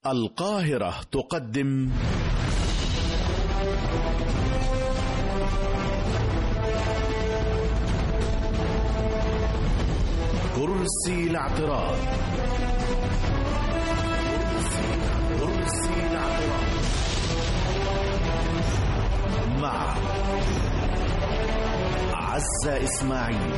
القاهرة تقدم كرسي الاعتراض كرسي الاعتراض مع عزة إسماعيل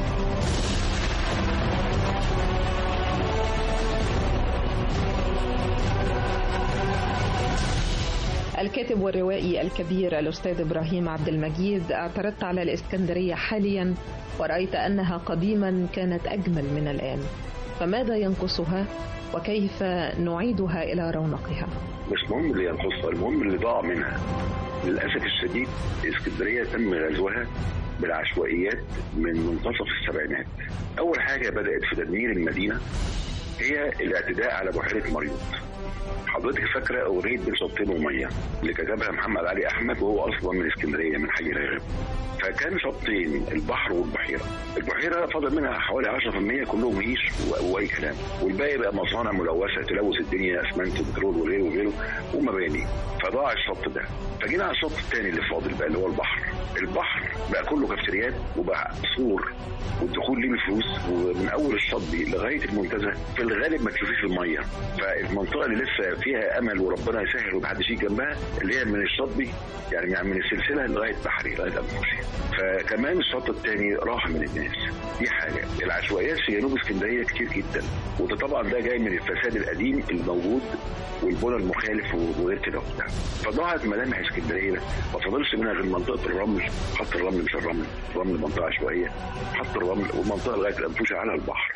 الكاتب والروائي الكبير الأستاذ إبراهيم عبد المجيد اعترضت على الإسكندرية حاليا ورأيت أنها قديما كانت أجمل من الآن فماذا ينقصها وكيف نعيدها إلى رونقها مش مهم اللي ينقصها المهم اللي ضاع منها للأسف الشديد اسكندرية تم غزوها بالعشوائيات من منتصف السبعينات أول حاجة بدأت في تدمير المدينة هي الاعتداء على بحيرة مريوط حضرتك فاكره اغنيه بين شطين وميه اللي كتبها محمد علي احمد وهو اصلا من اسكندريه من حي راغب فكان شطين البحر والبحيره البحيره فضل منها حوالي 10% كلهم هيش و- واي كلام والباقي بقى مصانع ملوثه تلوث الدنيا اسمنت وبترول وغيره وغيره ومباني فضاع الشط ده فجينا على الشط الثاني اللي فاضل بقى اللي هو البحر البحر بقى كله كافتريات وبقى سور والدخول ليه بفلوس ومن اول الشاطبي لغايه المنتزه في الغالب ما تشوفيش الميه فالمنطقه اللي لسه فيها امل وربنا يسهل ومحدش يجي جنبها اللي هي من الشاطبي يعني يعني من السلسله لغايه بحري لغايه انفوشي فكمان الشط الثاني راح من الناس دي حاجه العشوائيات في جنوب اسكندريه كتير جدا وده طبعا ده جاي من الفساد القديم الموجود والبنى المخالف وغير كده وبتاع فضاعت ملامح اسكندريه ما فضلش منها غير منطقه الرمل خط الرمل مش الرمل الرمل منطقه عشوائيه خط الرمل ومنطقه لغايه الانفوشه على البحر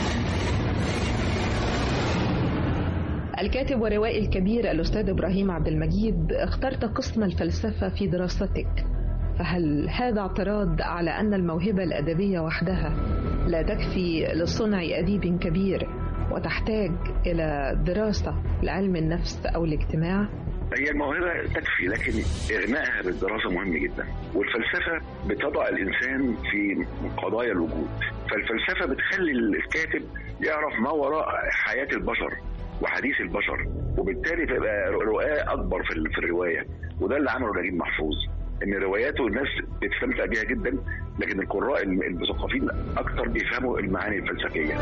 الكاتب والروائي الكبير الأستاذ إبراهيم عبد المجيد اخترت قسم الفلسفة في دراستك فهل هذا اعتراض على أن الموهبة الأدبية وحدها لا تكفي لصنع أديب كبير وتحتاج إلى دراسة لعلم النفس أو الاجتماع؟ هي الموهبة تكفي لكن إغنائها بالدراسة مهم جدا والفلسفة بتضع الإنسان في قضايا الوجود فالفلسفة بتخلي الكاتب يعرف ما وراء حياة البشر وحديث البشر وبالتالي تبقى رؤاه أكبر في ال- في الرواية وده اللي عمله نجيب محفوظ ان رواياته الناس بتستمتع بيها جدا لكن القراء المثقفين اكتر بيفهموا المعاني الفلسفيه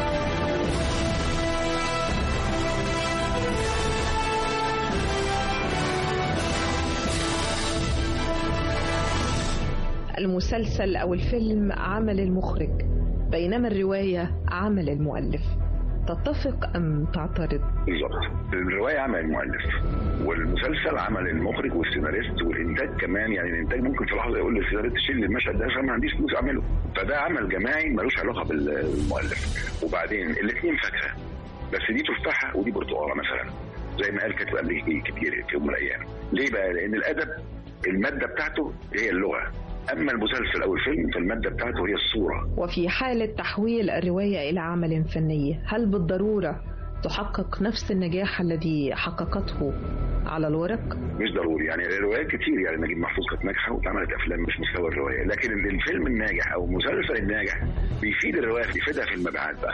المسلسل أو الفيلم عمل المخرج بينما الرواية عمل المؤلف تتفق أم تعترض؟ بالظبط الروايه عمل المؤلف والمسلسل عمل المخرج والسيناريست والانتاج كمان يعني الانتاج ممكن في لحظه يقول للسيناريست شيل المشهد ده عشان ما عنديش فلوس اعمله فده عمل جماعي ملوش علاقه بالمؤلف وبعدين الاثنين فاكهه بس دي تفاحه ودي برتقاله مثلا زي ما قال كاتب امريكي كبير في يوم من الايام ليه بقى لان الادب الماده بتاعته هي اللغه اما المسلسل او الفيلم فالماده بتاعته هي الصوره وفي حالة تحويل الرواية إلى عمل فني هل بالضرورة تحقق نفس النجاح الذي حققته على الورق؟ مش ضروري يعني الروايات كتير يعني نجيب محفوظ كانت ناجحه واتعملت افلام مش مستوى الروايه لكن الفيلم الناجح او المسلسل الناجح بيفيد الروايه بيفيدها في المبيعات بقى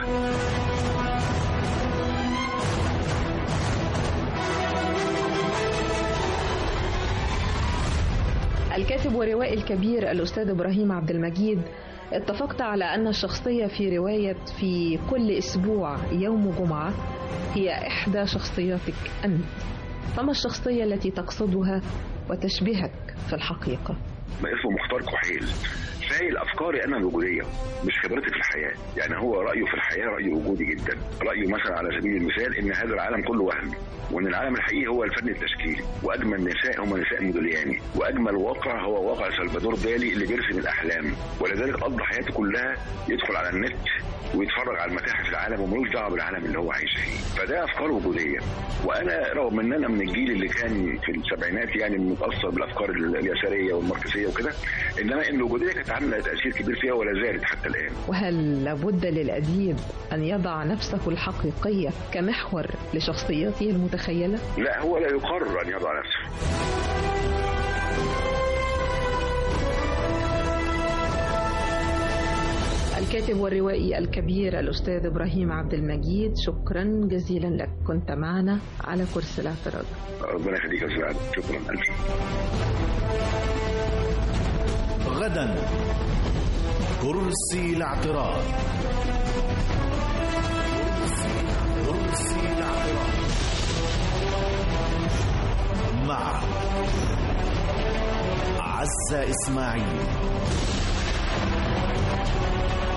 الكاتب والروائي الكبير الأستاذ إبراهيم عبد المجيد اتفقت على أن الشخصية في رواية في كل أسبوع يوم جمعة هي إحدى شخصياتك أنت فما الشخصية التي تقصدها وتشبهك في الحقيقة؟ ما اسمه مختار كحيل شايل افكاري انا الوجوديه مش خبرتي في الحياه يعني هو رايه في الحياه راي وجودي جدا رايه مثلا على سبيل المثال ان هذا العالم كله وهمي وان العالم الحقيقي هو الفن التشكيلي واجمل نساء هم نساء موديلياني واجمل واقع هو واقع سلفادور دالي اللي بيرسم الاحلام ولذلك قضى حياته كلها يدخل على النت ويتفرج على المتاحف العالم وملوش دعوه بالعالم اللي هو عايش فيه فده افكار وجوديه وانا رغم ان انا من الجيل اللي كان في السبعينات يعني متاثر بالافكار اليساريه والماركسيه وكده انما ان الوجوديه كانت عامله تاثير كبير فيها ولا زالت حتى الان وهل لابد للأديب أن يضع نفسه الحقيقية كمحور لشخصيته المتخيلة؟ لا هو لا يقرر ان يضع نفسه الكاتب الكاتب والروائي الكبير الأستاذ إبراهيم عبد المجيد شكرا جزيلا لك كنت معنا على كرسي الاعتراض ربنا يخليك يا سعد شكرا ألف غدا كرسي الاعتراض كرسي الاعتراض مع عزة إسماعيل